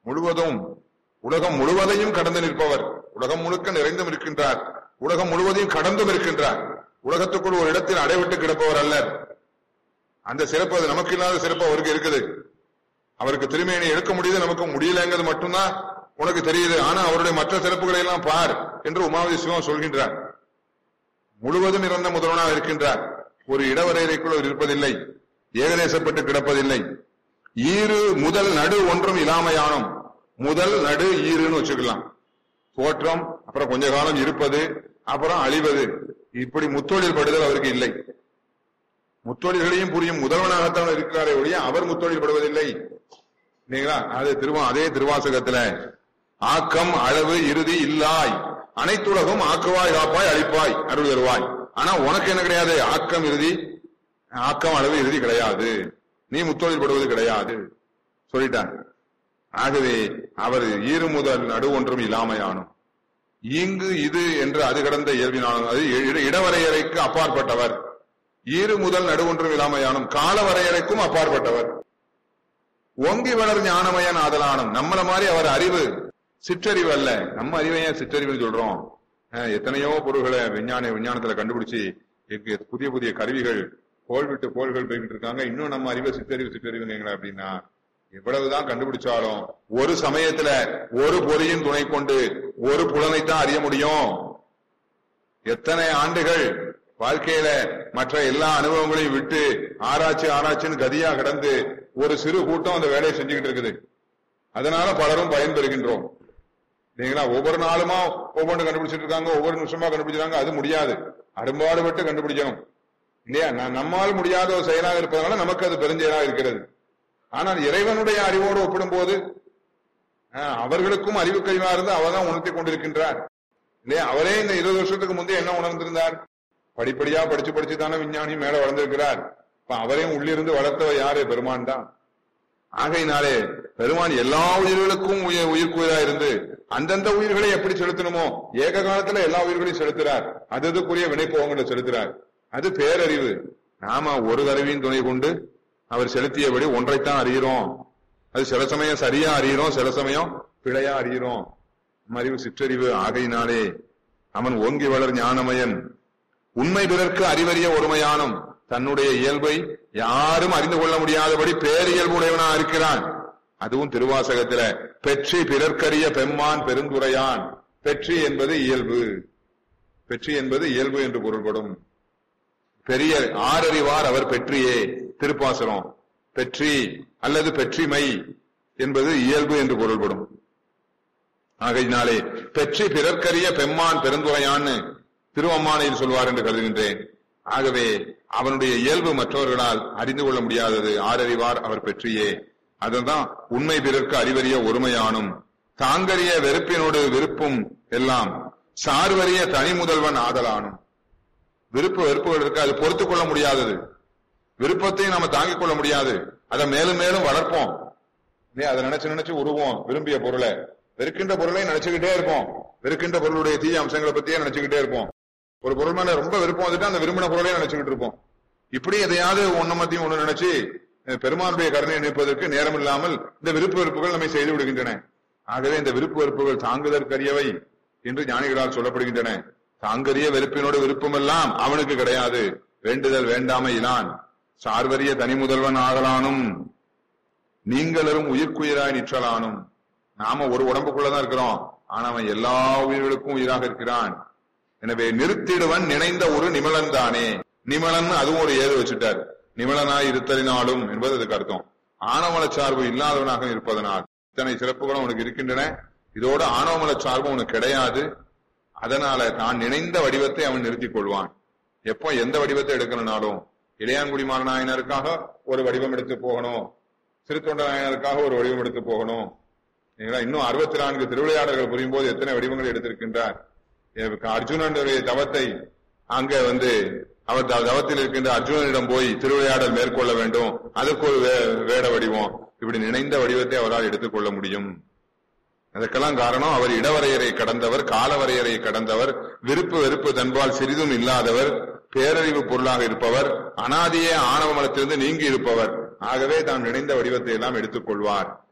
முழுவதும் உலகம் முழுவதையும் கடந்து நிற்பவர் உலகம் முழுக்க நிறைந்தும் இருக்கின்றார் உலகம் முழுவதையும் கடந்தும் இருக்கின்றார் உலகத்துக்குள் ஒரு இடத்தில் அடைவிட்டு கிடப்பவர் அல்லர் அந்த சிறப்பு அது நமக்கு இல்லாத சிறப்பு அவருக்கு இருக்குது அவருக்கு திருமேனி எடுக்க முடியுது நமக்கு முடியலங்கிறது மட்டும்தான் உனக்கு தெரியுது ஆனா அவருடைய மற்ற சிறப்புகளை எல்லாம் பார் என்று உமாவதி சிவம் சொல்கின்றார் முழுவதும் இறந்த முதல்வனாக இருக்கின்றார் ஒரு இடவரையறைக்குள் அவர் இருப்பதில்லை ஏகதேசப்பட்டு கிடப்பதில்லை ஈறு முதல் நடு ஒன்றும் இல்லாமையானும் முதல் நடு ஈருன்னு வச்சுக்கலாம் தோற்றம் அப்புறம் கொஞ்ச காலம் இருப்பது அப்புறம் அழிவது இப்படி முத்தொழில் படுதல் அவருக்கு இல்லை முத்தொழில்களையும் புரியும் முதல்வனாகத்தான் இருக்கிறாரே ஒழிய அவர் முத்தொழில் படுவதில்லை இல்லைங்களா அது திருவா அதே திருவாசகத்துல ஆக்கம் அளவு இறுதி இல்லாய் அனைத்துலகம் ஆக்குவாய் காப்பாய் அழிப்பாய் அருள் தருவாய் ஆனா உனக்கு என்ன கிடையாது ஆக்கம் இறுதி ஆக்கம் அளவு இறுதி கிடையாது நீ முத்தொழில் படுவது கிடையாது சொல்லிட்டாங்க ஆகவே அவர் ஈறு முதல் நடு ஒன்றும் இல்லாமையானும் இங்கு இது என்று அது கடந்த இயல்பினாலும் அது இட- இடவரையறைக்கு அப்பாற்பட்டவர் ஈறு முதல் நடு ஒன்றும் இல்லாமையானும் கால வரையறைக்கும் அப்பாற்பட்டவர் ஓங்கி வளர் ஞானமயன் ஆதலானும் நம்மள மாதிரி அவர் அறிவு சிற்றறிவு அல்ல நம்ம அறிவையே சிற்றறிவுன்னு சொல்றோம் அஹ், எத்தனையோ பொருள்களை விஞ்ஞான விஞ்ஞானத்துல கண்டுபிடிச்சு இங்க புதிய புதிய கருவிகள் கோள் விட்டு கோள்கள் போய்கிட்டு இருக்காங்க இன்னும் நம்ம அறிவை சிற்றறிவு சிற்றறிவுங்களா அப்படின்னா எவ்வளவுதான் கண்டுபிடிச்சாலும் ஒரு சமயத்துல ஒரு பொறியின் துணை கொண்டு ஒரு புலனைத்தான் அறிய முடியும் எத்தனை ஆண்டுகள் வாழ்க்கையில மற்ற எல்லா அனுபவங்களையும் விட்டு ஆராய்ச்சி ஆராய்ச்சின்னு கதியா கடந்து ஒரு சிறு கூட்டம் அந்த வேலையை செஞ்சுக்கிட்டு இருக்குது அதனால பலரும் பயன்பெறுகின்றோம் இல்லைங்களா ஒவ்வொரு நாளுமா ஒவ்வொன்று கண்டுபிடிச்சிட்டு இருக்காங்க ஒவ்வொரு நிமிஷமா கண்டுபிடிச்சாங்க அது முடியாது அரும்பாடுபட்டு கண்டுபிடிக்கணும் இல்லையா ந- நம்மால் முடியாத ஒரு செயலாக இருப்பதனால நமக்கு அது பெருஞ்செயலாக இருக்கிறது ஆனால் இறைவனுடைய அறிவோடு ஒப்பிடும்போது ஆஹ், அவர்களுக்கும் அறிவு கழிவா இருந்து அவர்தான் உணர்த்தி கொண்டிருக்கின்றார் இல்லையா அவரே இந்த இருபது வருஷத்துக்கு முந்தைய என்ன உணர்ந்திருந்தார் படிப்படியா படிச்சு படிச்சு தானே விஞ்ஞானி மேல வளர்ந்திருக்கிறார் இப்ப அவரையும் உள்ளிருந்து வளர்த்தவர் யாரு பெருமான் தான் ஆகையினாலே பெருமான் எல்லா உயிர்களுக்கும் உயிர் உயிர்க்குயிரா இருந்து அந்தந்த உயிர்களை எப்படி செலுத்தணுமோ ஏக காலத்துல எல்லா உயிர்களையும் செலுத்துறார் அது அதுக்குரிய வினைப்போகங்களை செலுத்துறார் அது பேரறிவு நாம ஒரு கருவியின் துணை கொண்டு அவர் செலுத்தியபடி ஒன்றைத்தான் அறிகிறோம் அது சில சமயம் சரியா அறிகிறோம் சில சமயம் பிழையா அறிகிறோம் நம்ம அறிவு சிற்றறிவு ஆகையினாலே அவன் ஓங்கி வளர் ஞானமயன் உண்மை பிறர்க்கு அறிவறிய ஒருமையானும் தன்னுடைய இயல்பை யாரும் அறிந்து கொள்ள முடியாதபடி பேரியல்புடையவனா இருக்கிறான் அதுவும் திருவாசகத்தில பெற்றி பிறர்க்கரிய பெம்மான் பெருந்துரையான் பெற்றி என்பது இயல்பு பெற்றி என்பது இயல்பு என்று பொருள்படும் பெரிய ஆறறிவார் அவர் பெற்றியே திருப்பாசனம் பெற்றி அல்லது பெற்றிமை என்பது இயல்பு என்று பொருள்படும் ஆகையினாலே பெற்றி பிறர்க்கரிய பெம்மான் பெருந்துரையான்னு திருவம்மானையில் சொல்வார் என்று கருதுகின்றேன் ஆகவே அவனுடைய இயல்பு மற்றவர்களால் அறிந்து கொள்ள முடியாதது ஆறறிவார் அவர் பெற்றியே அதுதான் உண்மை பிறர்க்கு அறிவறிய ஒருமையானும் தாங்கறிய வெறுப்பினோடு விருப்பும் எல்லாம் சார்வறிய தனி முதல்வன் ஆதலானும் விருப்பு வெறுப்புகள் இருக்கு அது பொறுத்துக் கொள்ள முடியாதது விருப்பத்தையும் நாம தாங்கிக் கொள்ள முடியாது அதை மேலும் மேலும் வளர்ப்போம் இல்லையா அதை நினைச்சு நினைச்சு உருவோம் விரும்பிய பொருளை வெறுக்கின்ற பொருளை நினைச்சுக்கிட்டே இருப்போம் வெறுக்கின்ற பொருளுடைய தீய அம்சங்களை பத்தியே நினைச்சுக்கிட்டே இருப்போம் ஒரு பொருள் மேல ரொம்ப விருப்பம் வந்துட்டு அந்த விரும்பின பொருளையே நினைச்சுக்கிட்டு இருப்போம் இப்படி எதையாவது ஒண்ணு மத்தியும் ஒண்ணு நினைச்சு அஹ், பெருமானுடைய கருணையை நிற்பதற்கு நேரம் இல்லாமல் இந்த விருப்பு வெறுப்புகள் நம்மை செய்து விடுகின்றன ஆகவே இந்த விருப்பு வெறுப்புகள் தாங்குதற்கரியவை என்று ஞானிகளால் சொல்லப்படுகின்றன தாங்கரிய வெறுப்பினோடு விருப்பமெல்லாம் அவனுக்கு கிடையாது வேண்டுதல் வேண்டாமை இலான் சார்வரிய தனி முதல்வன் ஆகலானும் நீங்களரும் உயிர்க்குயிராய் நிற்றலானும் நாம ஒரு உடம்புக்குள்ளதான் இருக்கிறோம் ஆனா அவன் எல்லா உயிர்களுக்கும் உயிராக இருக்கிறான் எனவே நிறுத்திடுவன் நினைந்த ஒரு நிமலன் தானே நிமலன் அதுவும் ஒரு ஏது வச்சுட்டார் நிமலனாய் இருத்தலினாலும் என்பது அதுக்கு அர்த்தம் ஆணவமல சார்பு இல்லாதவனாக இருப்பதனால் இத்தனை சிறப்புகளும் உனக்கு இருக்கின்றன இதோட ஆணவமல சார்பு உனக்கு கிடையாது அதனால தான் நினைந்த வடிவத்தை அவன் நிறுத்திக் கொள்வான் எப்போ எந்த வடிவத்தை எடுக்கணும்னாலும் இளையான்குடி மாறநாயனருக்காக ஒரு வடிவம் எடுத்து போகணும் சிறுத்தொண்ட நாயனருக்காக ஒரு வடிவம் எடுத்து போகணும் சரிங்களா? இன்னும் அறுபத்தி நான்கு திருவிளையாடல்கள் புரியும் போது எத்தனை வடிவங்கள் எடுத்திருக்கின்றார் எனக்கு அர்ஜுனனுடைய தவத்தை அங்க வந்து அவர் த- தவத்தில் இருக்கின்ற அர்ஜுனனிடம் போய் திருவிளையாடல் மேற்கொள்ள வேண்டும் அதற்கு ஒரு வே- வேட வடிவம் இப்படி நினைந்த வடிவத்தை அவரால் எடுத்துக்கொள்ள முடியும் அதற்கெல்லாம் காரணம் அவர் இடவரையறை கடந்தவர் காலவரையறை கடந்தவர் விருப்பு வெறுப்பு தன்பால் சிறிதும் இல்லாதவர் பேரறிவு பொருளாக இருப்பவர் அனாதியே ஆணவ மலத்திலிருந்து நீங்கி இருப்பவர் ஆகவே தான் நினைந்த வடிவத்தை எல்லாம் எடுத்துக் கொள்வார்